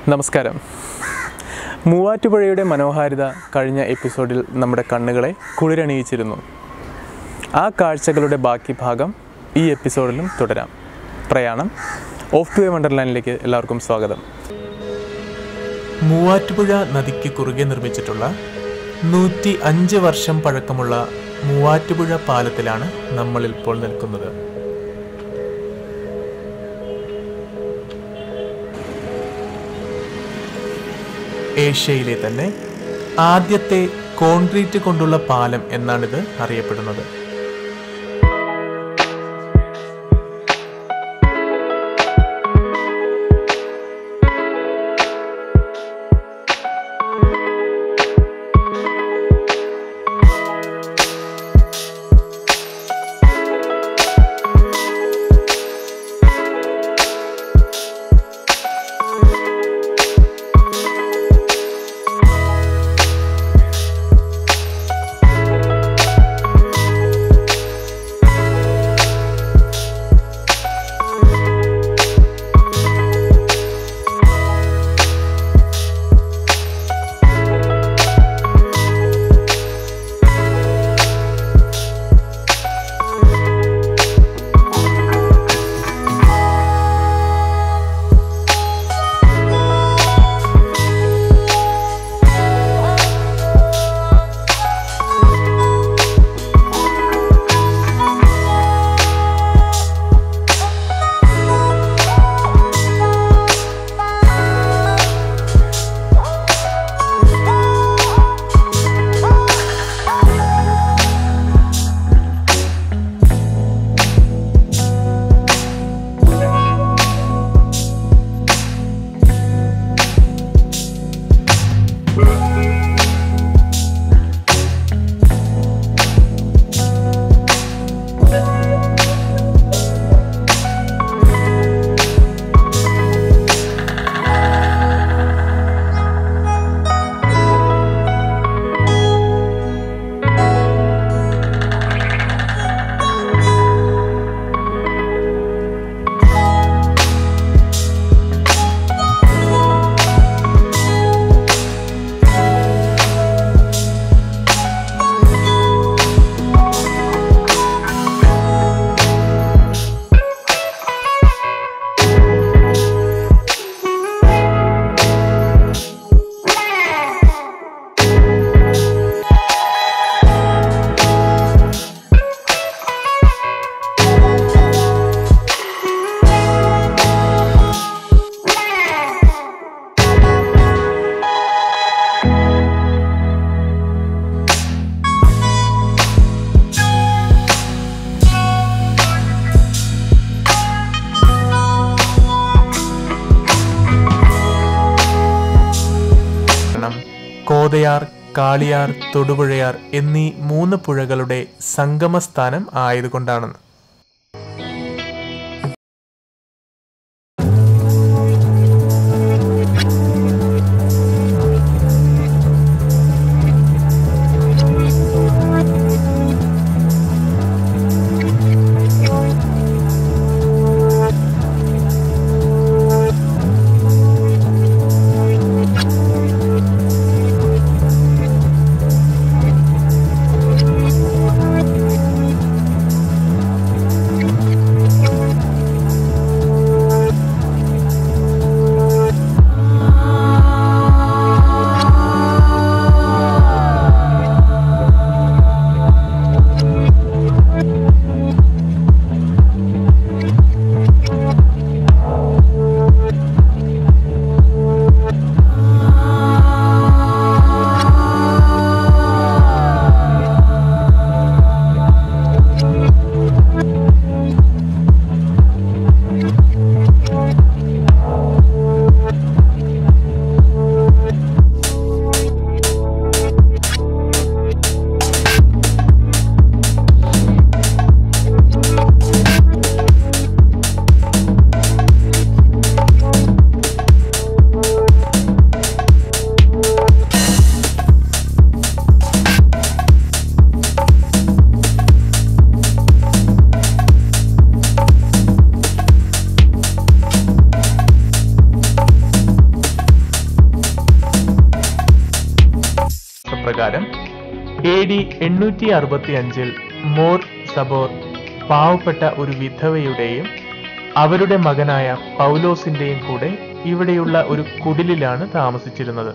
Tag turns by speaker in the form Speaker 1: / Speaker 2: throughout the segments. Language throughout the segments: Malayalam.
Speaker 1: നമസ്കാരം മൂവാറ്റുപുഴയുടെ മനോഹാരിത കഴിഞ്ഞ എപ്പിസോഡിൽ നമ്മുടെ കണ്ണുകളെ കുളിരണിയിച്ചിരുന്നു ആ കാഴ്ചകളുടെ ബാക്കി ഭാഗം ഈ എപ്പിസോഡിലും തുടരാം പ്രയാണം ഓഫ് ടു എ വണ്ടർലാൻഡിലേക്ക് എല്ലാവർക്കും സ്വാഗതം മൂവാറ്റുപുഴ നദിക്ക് കുറുകെ നിർമ്മിച്ചിട്ടുള്ള നൂറ്റി അഞ്ച് വർഷം പഴക്കമുള്ള മൂവാറ്റുപുഴ പാലത്തിലാണ് നമ്മളിപ്പോൾ നിൽക്കുന്നത് ഏഷ്യയിലെ തന്നെ ആദ്യത്തെ കോൺക്രീറ്റ് കൊണ്ടുള്ള പാലം എന്നാണിത് അറിയപ്പെടുന്നത് കാരണം കോതയാർ കാളിയാർ തൊടുപുഴയാർ എന്നീ മൂന്ന് പുഴകളുടെ സംഗമസ്ഥാനം ആയതുകൊണ്ടാണ് പ്രകാരം എ ഡി എണ്ണൂറ്റി അറുപത്തി അഞ്ചിൽ മോർ സബോർ പാവപ്പെട്ട ഒരു വിധവയുടെയും അവരുടെ മകനായ പൗലോസിന്റെയും കൂടെ ഇവിടെയുള്ള ഒരു കുടിലിലാണ് താമസിച്ചിരുന്നത്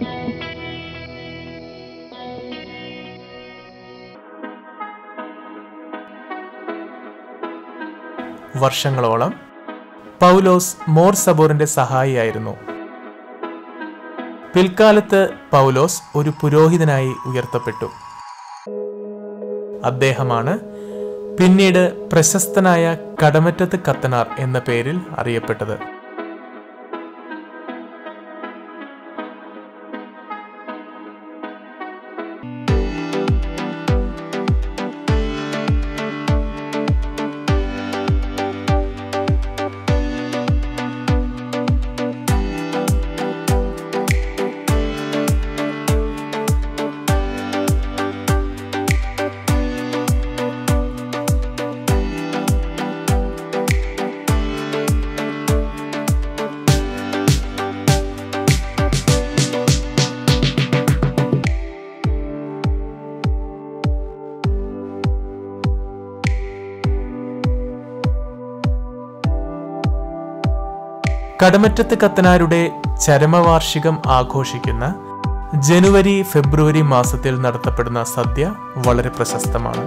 Speaker 1: വർഷങ്ങളോളം പൗലോസ് മോർ സബോറിന്റെ സഹായിയായിരുന്നു പിൽക്കാലത്ത് പൗലോസ് ഒരു പുരോഹിതനായി ഉയർത്തപ്പെട്ടു അദ്ദേഹമാണ് പിന്നീട് പ്രശസ്തനായ കടമറ്റത്ത് കത്തനാർ എന്ന പേരിൽ അറിയപ്പെട്ടത് കടമറ്റത്ത് കത്തനാരുടെ ചരമവാർഷികം ആഘോഷിക്കുന്ന ജനുവരി ഫെബ്രുവരി മാസത്തിൽ നടത്തപ്പെടുന്ന സദ്യ വളരെ പ്രശസ്തമാണ്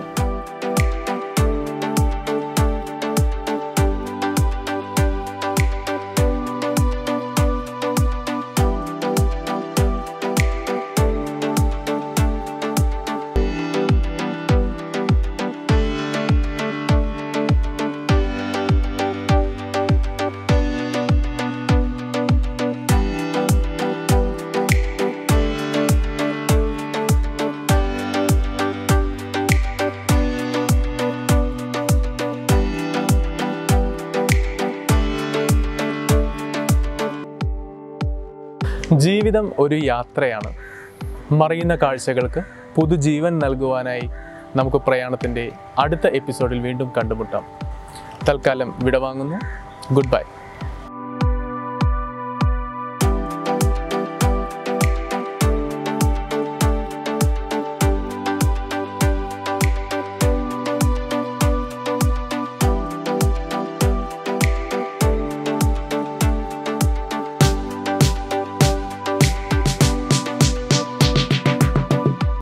Speaker 1: ജീവിതം ഒരു യാത്രയാണ് മറിയുന്ന കാഴ്ചകൾക്ക് പുതുജീവൻ നൽകുവാനായി നമുക്ക് പ്രയാണത്തിൻ്റെ അടുത്ത എപ്പിസോഡിൽ വീണ്ടും കണ്ടുമുട്ടാം തൽക്കാലം വിടവാങ്ങുന്നു ഗുഡ് ബൈ